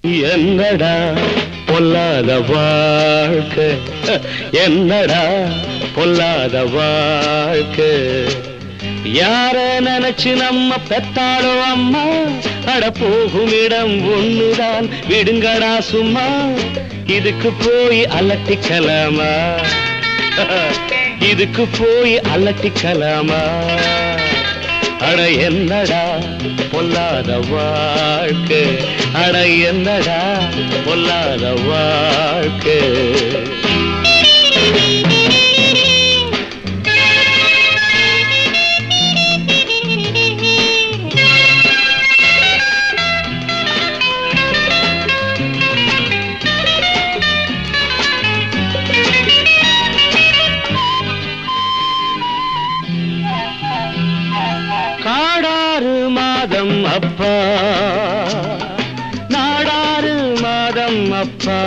என்னடா பொல்லாத வாழ்க்கை என்னடா பொல்லாத வாழ்க்கை யார நினைச்சு நம்ம பெத்தாளோ அம்மா அட போகும் இடம் ஒண்ணுதான் விடுங்கடா சும்மா இதுக்கு போய் அலட்டிக்கலாமா இதுக்கு போய் அலட்டிக்கலாமா அட என்னடா பொல்லாத வாழ்க்கை அட என்னடா பொல்லாத வாழ்க்கை காடாறு மாதம் அப்பா நாடாறு மாதம் அப்பா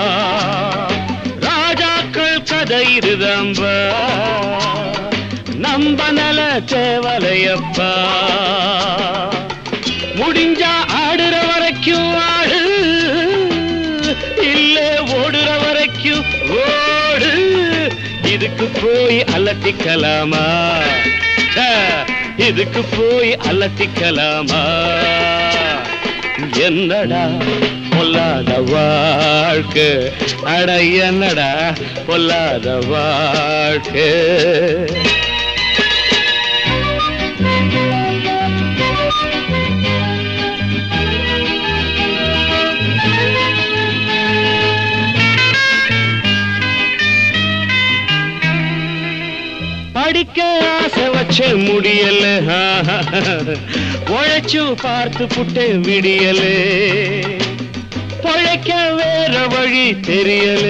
ராஜாக்கள் கதை இருதம்பா நம்ப நல தேவலையப்பா முடிஞ்சா ஆடுற வரைக்கும் ஆடு இல்ல ஓடுற வரைக்கும் ஓடு இதுக்கு போய் அலட்டிக்கலாமா ச்சே, இதுக்கு போய் அலட்டிக்கலாமா என்னடா பொல்லாத வாழ்க்கை அட என்னடா பொல்லாத வாழ்க்கை படிக்க ஆசை வச்ச முடியல உழைச்சும் பார்த்து புட்டு விடியல பொழைக்க வேற வழி தெரியல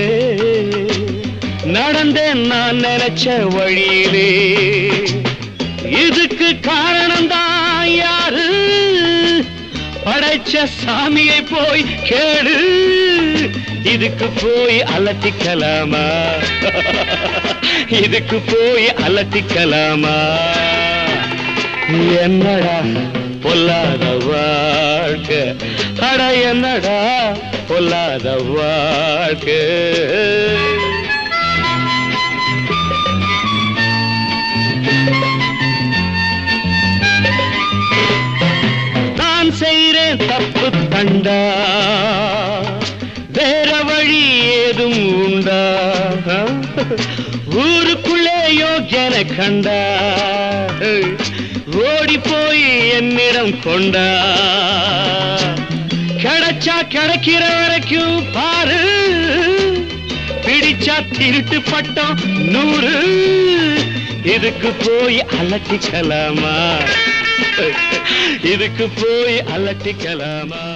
நடந்தேன் நான் நினைச்ச வழியிலே இதுக்கு காரணம் தான் யாரு படைச்ச சாமியை போய் கேடு இதுக்கு போய் அலட்டிக்கலாமா இதுக்கு போய் அலட்டிக்கலாமா என்னடா பொல்லாத வாழ்க்கை அட என்னடா பொல்லாத வாழ்க்கை நான் செய்றேன் தப்பு தண்டா வேற வழி ஏதும் உண்டா ஊருக்குள்ளே யோக்கியன கண்டா ஓடி போய் என்னிடம் கொண்டா கிடைச்சா கிடைக்கிற வரைக்கும் பாரு பிடிச்சா திருட்டு பட்டம் நூறு இதுக்கு போய் அலட்டிக்கலாமா இதுக்கு போய் அலட்டிக்கலாமா